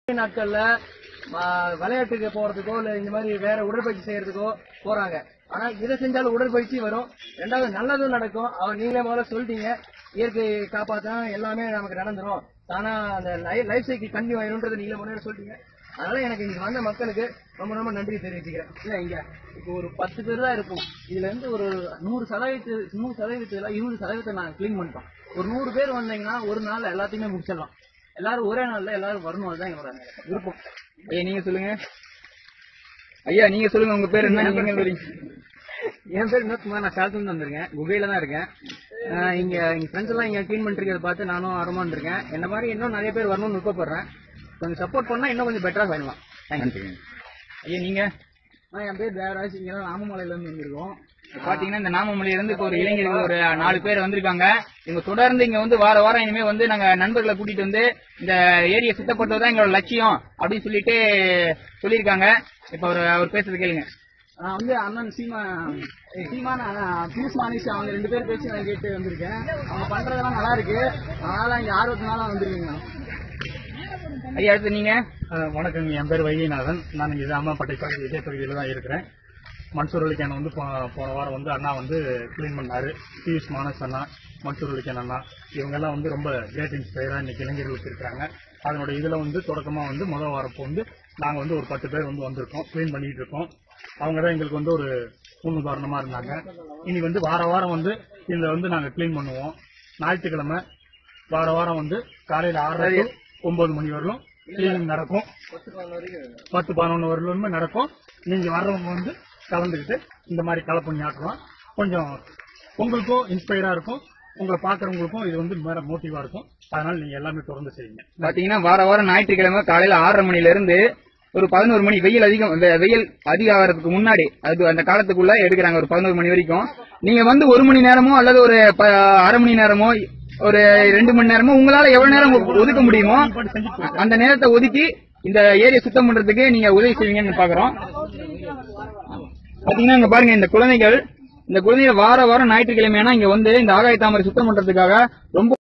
நாட்கள்ல ஆ, விளையாட்டுக்கு போறதுக்கோ இல்ல இந்த மாதிரி வேற உடற்பயிற்சி செய்யறதுக்கோ போறாங்க ஆனா இதை செஞ்சாலும் உடற்பயிற்சி வரும் ரெண்டாவது நல்லதும் நடக்கும் அவர் நீங்களே முதல்ல சொல்லிட்டீங்க இயற்கை காப்பாத்தா எல்லாமே நமக்கு நடந்துரும் ஆனா அந்த லைஃப் சைக்கிள் கண்டினியூ ஆயிரும்ன்றது நீங்களே முன்னாடி சொல்லிட்டீங்க அதனால எனக்கு இங்க வந்த மக்களுக்கு ரொம்ப ரொம்ப நன்றி தெரிவிச்சுக்கிறேன் இல்ல இங்க இப்போ ஒரு பத்து பேர் தான் இருக்கும் இதுல இருந்து ஒரு நூறு சதவீதத்து நூறு சதவீதத்துல இருபது சதவீதத்தை நாங்க க்ளீன் பண்ணிட்டோம் ஒரு நூறு பேர் வந்தீங்கன்னா ஒரு நாள்ல எல்லாத்தையுமே முடிச்சிடலாம் எல்லாரும் ஒரே நாள்ல எல்லாரும் வரணும் அதுதான் எங்களோட விருப்பம் ஐயா நீங்க சொல்லுங்க ஐயா நீங்க சொல்லுங்க உங்க பேர் என்ன நீங்க எங்க வரீங்க என் பேர் வினோத்குமார் நான் சேலத்துல வந்திருக்கேன் குகையில தான் இருக்கேன் ஆஹ் இங்க எங்க ஃப்ரெண்ட்ஸ் எல்லாம் இங்க க்ளீன் பண்ணிட்டு இருக்கிறத பார்த்து நானும் ஆர்வமா இருக்கேன் என்ன மாதிரி இன்னும் நிறைய பேர் வரணும்னு விருப்பப்படுறேன் கொஞ்சம் சப்போர்ட் பண்ணா இன்னும் கொஞ்சம் பெட்டரா பண்ணலாம் தேங்க்யூ ஐயா நீங்க ஆஹ் என் பேர் தேவராஜ் இங்க தான் நாமமலையில இருந்து வந்திருக்கோம் பாத்தீங்கன்னா இந்த நாமமொழியில இருந்து இப்போ ஒரு இளைஞர்கள் ஒரு நாலு பேர் வந்திருக்காங்க இவங்க தொடர்ந்து இங்க வந்து வார வாரம் இனிமே வந்து நாங்க நண்பர்களை கூட்டிட்டு வந்து இந்த ஏரியை சுத்தப்படுத்துவதுதான் எங்களோட லட்சியம் அப்படின்னு சொல்லிட்டு சொல்லியிருக்காங்க இப்ப அவர் அவர் பேசுறது கேளுங்க நான் வந்து அண்ணன் சீமா சீமான பியூஸ் மானிஷ் அவங்க ரெண்டு பேர் பேசி நான் கேட்டு வந்திருக்கேன் அவங்க பண்றதெல்லாம் நல்லா இருக்கு அதனால இங்க ஆர்வத்தினால வந்திருக்கீங்க ஐயா அடுத்து நீங்க வணக்கங்க என் பேர் வைகைநாதன் நான் இங்கே அம்மாப்பட்டை பகுதி இதே பகுதியில் தான் இருக்கிறேன் மன்சூர் அலிக்கான வந்து போ- போன வாரம் வந்து அண்ணா வந்து க்ளீன் பண்ணாரு பியூஷ் மானஸ் அண்ணா மன்சூர் அலிக்கான் அண்ணா இவங்கெல்லாம் வந்து ரொம்ப கிரேட் இன்ஸ்பயராக இன்னைக்கு இளைஞர்களுக்கு இருக்காங்க அதனோட இதில் வந்து தொடக்கமாக வந்து முதல் வாரப்போ வந்து நாங்கள் வந்து ஒரு பத்து பேர் வந்து வந்திருக்கோம் க்ளீன் பண்ணிட்டு இருக்கோம் அவங்க தான் எங்களுக்கு வந்து ஒரு முன்னுதாரணமாக இருந்தாங்க இனி வந்து வார வாரம் வந்து இதில் வந்து நாங்கள் க்ளீன் பண்ணுவோம் ஞாயிற்றுக்கிழமை வார வாரம் வந்து காலையில் ஆறரை to ஒன்பது மணி வரலும் கிளீனிங் நடக்கும் பத்து பதினொன்று வரலுமே நடக்கும் நீங்க வர்றவங்க வந்து கலந்துக்கிட்டு இந்த மாதிரி கலை பண்ணி ஆட்டலாம் கொஞ்சம் உங்களுக்கும் இன்ஸ்பயரா இருக்கும் உங்களை பாக்குறவங்களுக்கும் இது வந்து மேல மோட்டிவா இருக்கும் அதனால நீங்க எல்லாமே தொடர்ந்து செய்யுங்க பாத்தீங்கன்னா வார வாரம் ஞாயிற்றுக்கிழமை காலையில ஆறரை மணில இருந்து ஒரு பதினோரு மணி வெயில் அதிகம் வெ- வெயில் அதிகம் ஆகிறதுக்கு முன்னாடி அது அந்த காலத்துக்குள்ள எடுக்கிறாங்க ஒரு பதினோரு மணி வரைக்கும் நீங்க வந்து ஒரு மணி நேரமோ அல்லது ஒரு ப- அரை மணி நேரமோ ஒரு ரெண்டு மணி நேரமோ உங்களால எவ்வளவு நேரம் ஒ- ஒதுக்க முடியுமோ அந்த நேரத்தை ஒதுக்கி இந்த ஏரியை சுத்தம் பண்றதுக்கு நீங்க உதவி செய்வீங்கன்னு பாக்குறோம் பாத்தீங்கன்னா இங்க பாருங்க இந்த குழந்தைகள் இந்த குழந்தைகள் வார வாரம் ஞாயிற்றுக்கிழமையானா இங்க வந்து இந்த ஆகாய தாமரை சுத்தம் பண்றதுக்காக ரொம்ப